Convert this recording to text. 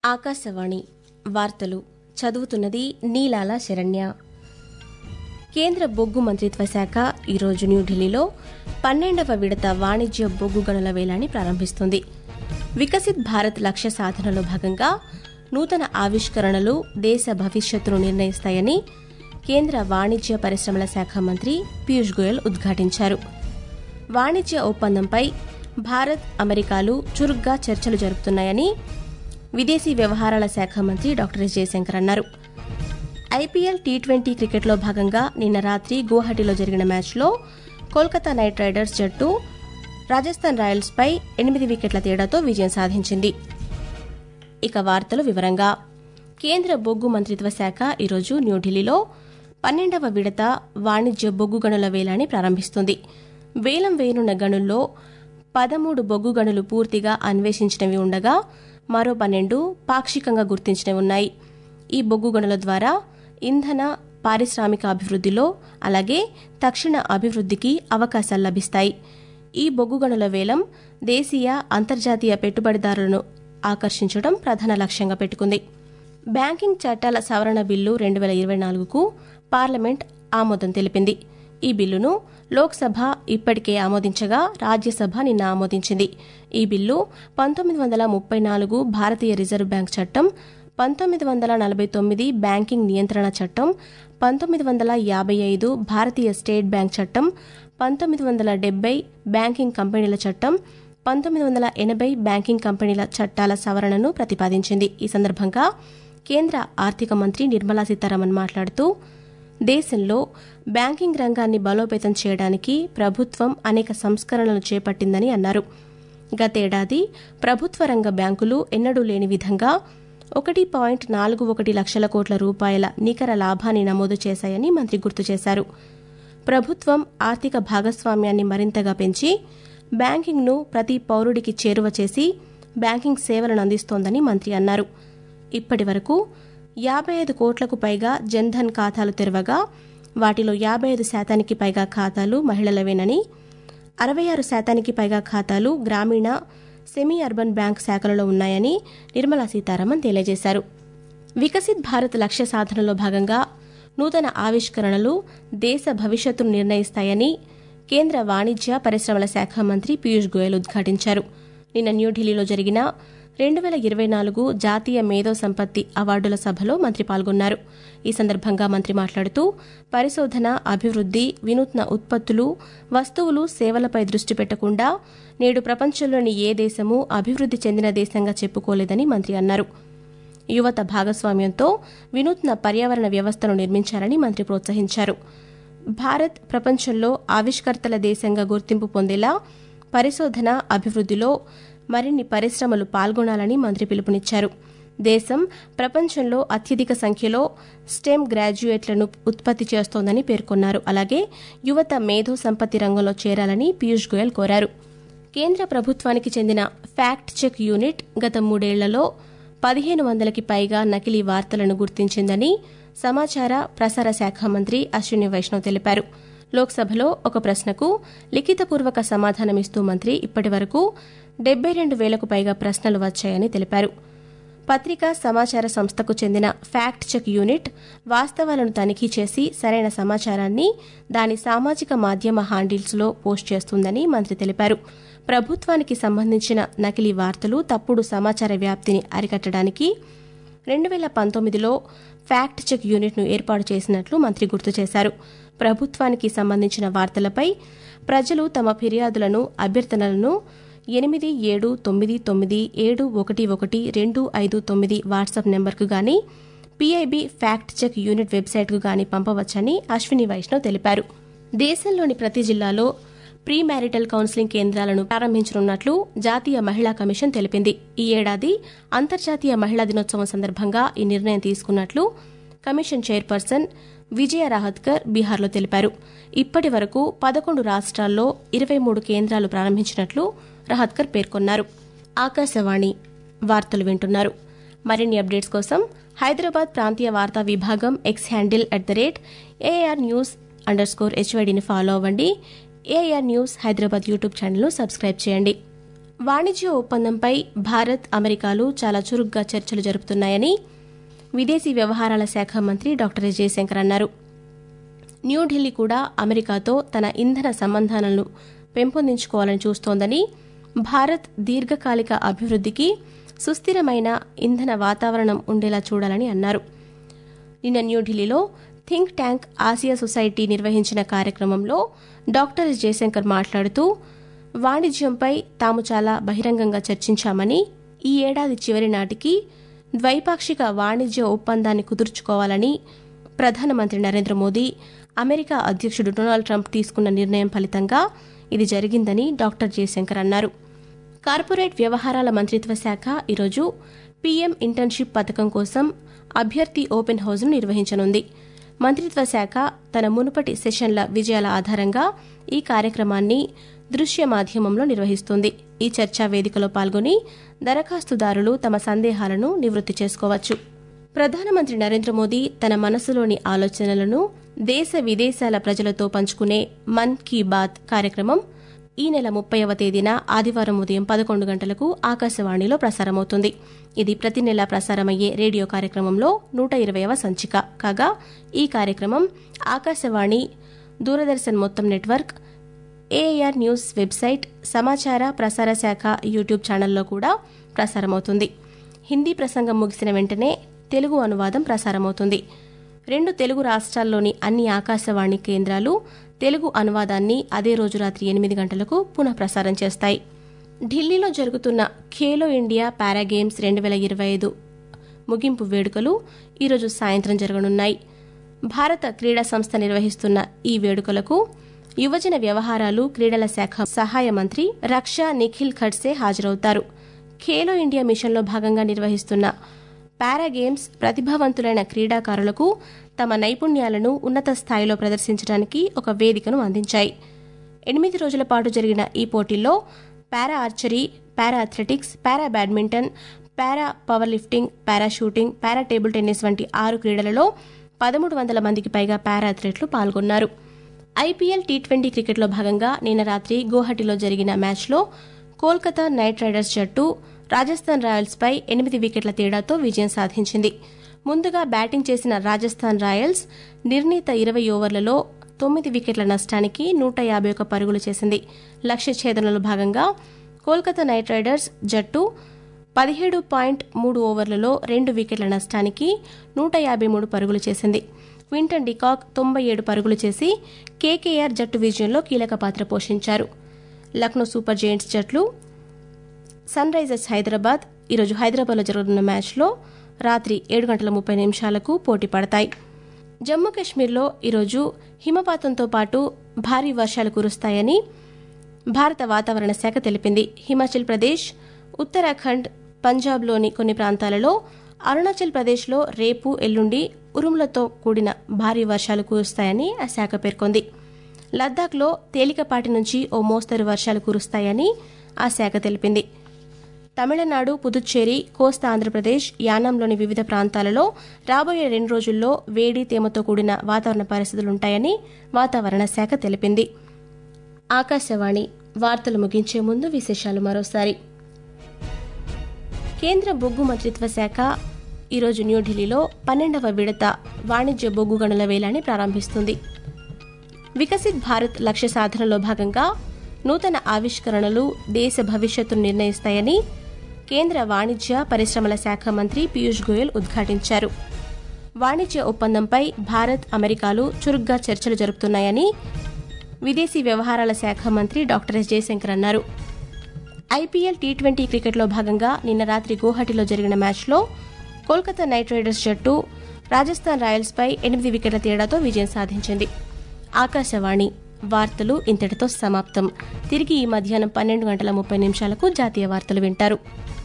ఆకాశవాణి వార్తలు చదువుతున్నది నీలాల శరణ్య కేంద్ర బొగ్గు మంత్రిత్వ శాఖ ఈరోజు న్యూఢిల్లీలో పన్నెండవ విడత వాణిజ్య బొగ్గు గనుల వేలాన్ని ప్రారంభిస్తుంది వికసిత్ భారత్ లక్ష్య సాధనలో భాగంగా నూతన ఆవిష్కరణలు దేశ భవిష్యత్తును నిర్ణయిస్తాయని కేంద్ర వాణిజ్య పరిశ్రమల శాఖ మంత్రి పీయూష్ గోయల్ ఉద్ఘాటించారు వాణిజ్య ఒప్పందంపై భారత్ అమెరికాలు చురుగ్గా చర్చలు జరుపుతున్నాయని విదేశీ వ్యవహారాల శాఖ మంత్రి డాక్టర్ ఎస్ జయశంకర్ అన్నారు ఐపీఎల్ టీ ట్వంటీ క్రికెట్లో భాగంగా నిన్న రాత్రి గువాహటిలో జరిగిన మ్యాచ్లో కోల్కతా నైట్ రైడర్స్ జట్టు రాజస్థాన్ రాయల్స్పై ఎనిమిది వికెట్ల తేడాతో విజయం సాధించింది ఇక వార్తలు వివరంగా కేంద్ర బొగ్గు మంత్రిత్వ శాఖ ఈరోజు న్యూఢిల్లీలో పన్నెండవ విడత వాణిజ్య బొగ్గు గనుల వేలాన్ని ప్రారంభిస్తుంది వేలం వేయనున్న గనుల్లో పదమూడు బొగ్గు గనులు పూర్తిగా అన్వేషించినవి ఉండగా మరో పన్నెండు పాక్షికంగా గుర్తించినవి ఉన్నాయి ఈ బొగ్గు గనుల ద్వారా ఇంధన పారిశ్రామిక అభివృద్ధిలో అలాగే తక్షణ అభివృద్ధికి అవకాశాలు లభిస్తాయి ఈ బొగ్గు గనుల వేలం దేశీయ అంతర్జాతీయ పెట్టుబడిదారులను ఆకర్షించడం ప్రధాన లక్ష్యంగా పెట్టుకుంది బ్యాంకింగ్ చట్టాల సవరణ బిల్లు రెండు వేల ఇరవై నాలుగుకు పార్లమెంట్ ఆమోదం తెలిపింది ఈ బిల్లును లోక్సభ ఇప్పటికే ఆమోదించగా రాజ్యసభ నిన్న ఆమోదించింది ఈ బిల్లు పంతొమ్మిది వందల ముప్పై నాలుగు భారతీయ రిజర్వ్ బ్యాంక్ చట్టం పంతొమ్మిది వందల నలభై తొమ్మిది బ్యాంకింగ్ నియంత్రణ చట్టం పంతొమ్మిది వందల యాభై ఐదు భారతీయ స్టేట్ బ్యాంక్ చట్టం పంతొమ్మిది వందల డెబ్బై బ్యాంకింగ్ కంపెనీల చట్టం పంతొమ్మిది వందల ఎనభై బ్యాంకింగ్ కంపెనీల చట్టాల సవరణను ప్రతిపాదించింది ఈ సందర్భంగా కేంద్ర ఆర్థిక మంత్రి నిర్మలా సీతారామన్ మాట్లాడుతూ దేశంలో బ్యాంకింగ్ రంగాన్ని బలోపేతం చేయడానికి ప్రభుత్వం అనేక సంస్కరణలు చేపట్టిందని అన్నారు గతేడాది ప్రభుత్వ రంగ బ్యాంకులు ఎన్నడూ లేని విధంగా ఒకటి పాయింట్ నాలుగు ఒకటి లక్షల కోట్ల రూపాయల నికర లాభాన్ని నమోదు చేశాయని మంత్రి గుర్తు చేశారు ప్రభుత్వం ఆర్థిక భాగస్వామ్యాన్ని మరింతగా పెంచి బ్యాంకింగ్ను ప్రతి పౌరుడికి చేరువ చేసి బ్యాంకింగ్ సేవలను అందిస్తోందని మంత్రి అన్నారు ఇప్పటి వరకు యాభై ఐదు కోట్లకు పైగా జన్ధన్ ఖాతాలు తెరవగా వాటిలో యాభై ఐదు శాతానికి పైగా ఖాతాలు మహిళలవేనని అరవై ఆరు శాతానికి పైగా ఖాతాలు గ్రామీణ సెమీ అర్బన్ బ్యాంక్ శాఖలలో ఉన్నాయని నిర్మలా సీతారామన్ తెలియజేశారు వికసిత్ భారత్ లక్ష్య సాధనలో భాగంగా నూతన ఆవిష్కరణలు దేశ భవిష్యత్తును నిర్ణయిస్తాయని కేంద్ర వాణిజ్య పరిశ్రమల శాఖ మంత్రి పీయూష్ గోయల్ ఉద్ఘాటించారు నిన్న న్యూఢిల్లీలో జరిగిన రెండు వేల ఇరవై నాలుగు జాతీయ మేధో సంపత్తి అవార్డుల సభలో మంత్రి పాల్గొన్నారు ఈ సందర్భంగా మంత్రి మాట్లాడుతూ పరిశోధన అభివృద్ది వినూత్న ఉత్పత్తులు వస్తువులు సేవలపై దృష్టి పెట్టకుండా నేడు ప్రపంచంలోని ఏ దేశమూ అభివృద్ది చెందిన దేశంగా చెప్పుకోలేదని మంత్రి అన్నారు యువత భాగస్వామ్యంతో వినూత్న పర్యావరణ వ్యవస్థను నిర్మించాలని మంత్రి ప్రోత్సహించారు భారత్ ప్రపంచంలో ఆవిష్కర్తల దేశంగా గుర్తింపు పొందేలా పరిశోధన అభివృద్దిలో మరిన్ని పరిశ్రమలు పాల్గొనాలని మంత్రి పిలుపునిచ్చారు దేశం ప్రపంచంలో అత్యధిక సంఖ్యలో స్టెమ్ గ్రాడ్యుయేట్లను ఉత్పత్తి చేస్తోందని పేర్కొన్నారు అలాగే యువత మేధో సంపత్తి రంగంలో చేరాలని పీయూష్ గోయల్ కోరారు కేంద్ర ప్రభుత్వానికి చెందిన ఫ్యాక్ట్ చెక్ యూనిట్ గత మూడేళ్లలో పదిహేను వందలకి పైగా నకిలీ వార్తలను గుర్తించిందని సమాచార ప్రసార శాఖ మంత్రి అశ్విని వైష్ణవ్ తెలిపారు లోక్సభలో ఒక ప్రశ్నకు లిఖితపూర్వక సమాధానమిస్తూ మంత్రి ఇప్పటి వరకు డెబ్బై రెండు వేలకు పైగా ప్రశ్నలు వచ్చాయని తెలిపారు పత్రికా సమాచార సంస్థకు చెందిన ఫ్యాక్ట్ చెక్ యూనిట్ వాస్తవాలను తనిఖీ చేసి సరైన సమాచారాన్ని దాని సామాజిక మాధ్యమ హ్యాండిల్స్లో పోస్ట్ చేస్తుందని మంత్రి తెలిపారు ప్రభుత్వానికి సంబంధించిన నకిలీ వార్తలు తప్పుడు సమాచార వ్యాప్తిని అరికట్టడానికి రెండు వేల పంతొమ్మిదిలో ఫ్యాక్ట్ చెక్ యూనిట్ను ఏర్పాటు చేసినట్లు మంత్రి గుర్తు చేశారు ప్రభుత్వానికి సంబంధించిన వార్తలపై ప్రజలు తమ ఫిర్యాదులను అభ్యర్థనలను ఎనిమిది ఏడు తొమ్మిది తొమ్మిది ఏడు ఒకటి ఒకటి రెండు ఐదు తొమ్మిది వాట్సాప్ నెంబర్కు గాని పీఐబీ ఫ్యాక్ట్ చెక్ యూనిట్ వెబ్సైట్కు గాని పంపవచ్చని అశ్విని వైష్ణవ్ తెలిపారు దేశంలోని ప్రతి జిల్లాలో ప్రీ మ్యారిటల్ కౌన్సిలింగ్ కేంద్రాలను ప్రారంభించనున్నట్లు జాతీయ మహిళా కమిషన్ తెలిపింది ఈ ఏడాది అంతర్జాతీయ మహిళా దినోత్సవం సందర్భంగా ఈ నిర్ణయం తీసుకున్నట్లు కమిషన్ చైర్పర్సన్ విజయ రాహత్కర్ బీహార్లో తెలిపారు ఇప్పటి వరకు పదకొండు రాష్ట్రాల్లో ఇరవై మూడు కేంద్రాలు ప్రారంభించినట్లు రహత్కర్ పేర్కొన్నారు ఆకాశవాణి వార్తలు వింటున్నారు మరిన్ని అప్డేట్స్ కోసం హైదరాబాద్ ప్రాంతీయ వార్తా విభాగం X handle at the rate AR news under score హెచ్వైడిని ఫాలో అవ్వండి ఏఆర్ న్యూస్ హైదరాబాద్ యూట్యూబ్ ఛానల్ను సబ్స్క్రైబ్ చేయండి వాణిజ్య ఒప్పందంపై భారత్ అమెరికాలు చాలా చురుగ్గా చర్చలు జరుపుతున్నాయని విదేశీ వ్యవహారాల శాఖ మంత్రి డాక్టర్ ఎస్ జయశంకర్ అన్నారు న్యూఢిల్లీ కూడా అమెరికాతో తన ఇంధన సంబంధాలను పెంపొందించుకోవాలని చూస్తోందని భారత్ దీర్ఘకాలిక అభివృద్ధికి సుస్థిరమైన ఇంధన వాతావరణం ఉండేలా చూడాలని అన్నారు నిన్న న్యూఢిల్లీలో థింక్ ట్యాంక్ ఆసియా సొసైటీ నిర్వహించిన కార్యక్రమంలో డాక్టర్ ఎస్ జయశంకర్ మాట్లాడుతూ వాణిజ్యంపై తాము చాలా బహిరంగంగా చర్చించామని ఈ ఏడాది చివరి నాటికి ద్వైపాక్షిక వాణిజ్య ఒప్పందాన్ని కుదుర్చుకోవాలని ప్రధానమంత్రి నరేంద్ర మోదీ అమెరికా అధ్యక్షుడు డొనాల్డ్ ట్రంప్ తీసుకున్న నిర్ణయం ఫలితంగా ఇది జరిగిందని డాక్టర్ జయశంకర్ అన్నారు కార్పొరేట్ వ్యవహారాల మంత్రిత్వ శాఖ ఈరోజు పీఎం ఇంటర్న్షిప్ పథకం కోసం అభ్యర్థి ఓపెన్ హౌస్ను నిర్వహించనుంది మంత్రిత్వ శాఖ తన మునుపటి సెషన్ల విజయాల ఆధారంగా ఈ కార్యక్రమాన్ని దృశ్య మాధ్యమంలో నిర్వహిస్తుంది ఈ చర్చా వేదికలో పాల్గొని దరఖాస్తుదారులు తమ సందేహాలను నివృత్తి చేసుకోవచ్చు ప్రధానమంత్రి నరేంద్ర మోదీ తన మనసులోని ఆలోచనలను దేశ విదేశాల ప్రజలతో పంచుకునే మన్ కీ బాత్ కార్యక్రమం ఈ నెల ముప్పైవ తేదీన ఆదివారం ఉదయం పదకొండు గంటలకు ఆకాశవాణిలో ప్రసారమవుతుంది ఇది ప్రతి నెల ప్రసారమయ్యే రేడియో కార్యక్రమంలో నూట ఇరవైవ సంచిక కాగా ఈ కార్యక్రమం ఆకాశవాణి దూరదర్శన్ మొత్తం నెట్వర్క్ ఏఆర్ న్యూస్ వెబ్సైట్ సమాచార ప్రసార శాఖ యూట్యూబ్ ఛానల్లో కూడా ప్రసారమవుతుంది హిందీ ప్రసంగం ముగిసిన వెంటనే తెలుగు అనువాదం ప్రసారమవుతుంది రెండు తెలుగు రాష్ట్రాల్లోని అన్ని ఆకాశవాణి కేంద్రాలు తెలుగు అనువాదాన్ని అదే రోజు రాత్రి ఎనిమిది గంటలకు పునః ప్రసారం చేస్తాయి ఢిల్లీలో జరుగుతున్న ఖేలో ఇండియా పారా గేమ్స్ రెండు వేల ఇరవై ఐదు ముగింపు వేడుకలు ఈరోజు సాయంత్రం జరగనున్నాయి భారత క్రీడా సంస్థ నిర్వహిస్తున్న ఈ వేడుకలకు యువజన వ్యవహారాలు క్రీడల శాఖ సహాయ మంత్రి రక్షా నిఖిల్ ఖడ్సే హాజరవుతారు ఖేలో ఇండియా మిషన్లో భాగంగా నిర్వహిస్తున్న పారా గేమ్స్ ప్రతిభావంతులైన క్రీడాకారులకు తమ నైపుణ్యాలను ఉన్నత స్థాయిలో ప్రదర్శించడానికి ఒక వేదికను అందించాయి ఎనిమిది రోజుల పాటు జరిగిన ఈ పోటీల్లో para archery para athletics para badminton para power lifting para shooting para table tennis వంటి ఆరు క్రీడలలో పదమూడు వందల మందికి పైగా పారా అథ్లెట్లు పాల్గొన్నారు ఐపీఎల్ టీ ట్వంటీ క్రికెట్లో భాగంగా నిన్న రాత్రి గువాహటిలో జరిగిన మ్యాచ్లో కోల్కతా నైట్ రైడర్స్ జట్టు రాజస్థాన్ రాయల్స్ పై ఎనిమిది వికెట్ల తేడాతో విజయం సాధించింది ముందుగా బ్యాటింగ్ చేసిన రాజస్థాన్ రాయల్స్ నిర్ణీత ఇరవై ఓవర్లలో తొమ్మిది వికెట్ల నష్టానికి నూట యాభై ఒక్క పరుగులు చేసింది లక్ష్య ఛేదనలో భాగంగా కోల్కతా నైట్ రైడర్స్ జట్టు పదిహేడు పాయింట్ మూడు ఓవర్లలో రెండు వికెట్ల నష్టానికి నూట యాభై మూడు పరుగులు చేసింది క్వింటన్ డికాక్ తొంభై ఏడు పరుగులు చేసి కేకేఆర్ జట్టు విజయంలో కీలక పాత్ర పోషించారు లక్నో సూపర్ జైంట్స్ జట్లు సన్ రైజర్స్ హైదరాబాద్ ఈరోజు హైదరాబాద్లో జరుగుతున్న మ్యాచ్లో రాత్రి ఏడు గంటల ముప్పై నిమిషాలకు పోటీ పడతాయి జమ్మూ కాశ్మీర్లో ఈరోజు హిమపాతంతో పాటు భారీ వర్షాలు కురుస్తాయని భారత వాతావరణ శాఖ తెలిపింది హిమాచల్ ప్రదేశ్ ఉత్తరాఖండ్ పంజాబ్లోని కొన్ని ప్రాంతాలలో అరుణాచల్ ప్రదేశ్లో రేపు ఎల్లుండి ఉరుములతో కూడిన భారీ వర్షాలు కురుస్తాయని ఆ శాఖ పేర్కొంది లద్దాఖ్లో తేలికపాటి నుంచి ఓ మోస్తరు వర్షాలు కురుస్తాయని ఆ శాఖ తెలిపింది తమిళనాడు పుదుచ్చేరి కోస్తా ఆంధ్రప్రదేశ్ యానంలోని వివిధ ప్రాంతాలలో రాబోయే రెండు రోజుల్లో వేడి తేమతో కూడిన వాతావరణ పరిస్థితులుంటాయని వాతావరణ శాఖ తెలిపింది ఆకాశవాణి వార్తలు ముగించే ముందు విశేషాలు మరోసారి కేంద్ర బొగ్గు మంత్రిత్వ శాఖ ఈరోజు న్యూఢిల్లీలో పన్నెండవ విడత వాణిజ్య బొగ్గు గనుల వేలాన్ని ప్రారంభిస్తుంది వికసిత్ భారత్ లక్ష్య సాధనలో భాగంగా నూతన ఆవిష్కరణలు దేశ భవిష్యత్తును నిర్ణయిస్తాయని కేంద్ర వాణిజ్య పరిశ్రమల శాఖ మంత్రి పీయూష్ గోయల్ ఉద్ఘాటించారు వాణిజ్య ఒప్పందంపై భారత్ అమెరికాలు చురుగ్గా చర్చలు జరుపుతున్నాయని విదేశీ వ్యవహారాల శాఖ మంత్రి డాక్టర్ ఎస్ జయశంకర్ అన్నారు ఐపీఎల్ టీ ట్వంటీ క్రికెట్లో భాగంగా నిన్న రాత్రి గువాహటిలో జరిగిన మ్యాచ్లో కోల్కతా నైట్ రైడర్స్ జట్టు రాజస్థాన్ రాయల్స్పై ఎనిమిది వికెట్ల తేడాతో విజయం సాధించింది ఆకాశవాణి వార్తలు ఇంతటితో సమాప్తం తిరిగి ఈ మధ్యాహ్నం పన్నెండు గంటల ముప్పై నిమిషాలకు జాతీయ వార్తలు వింటారు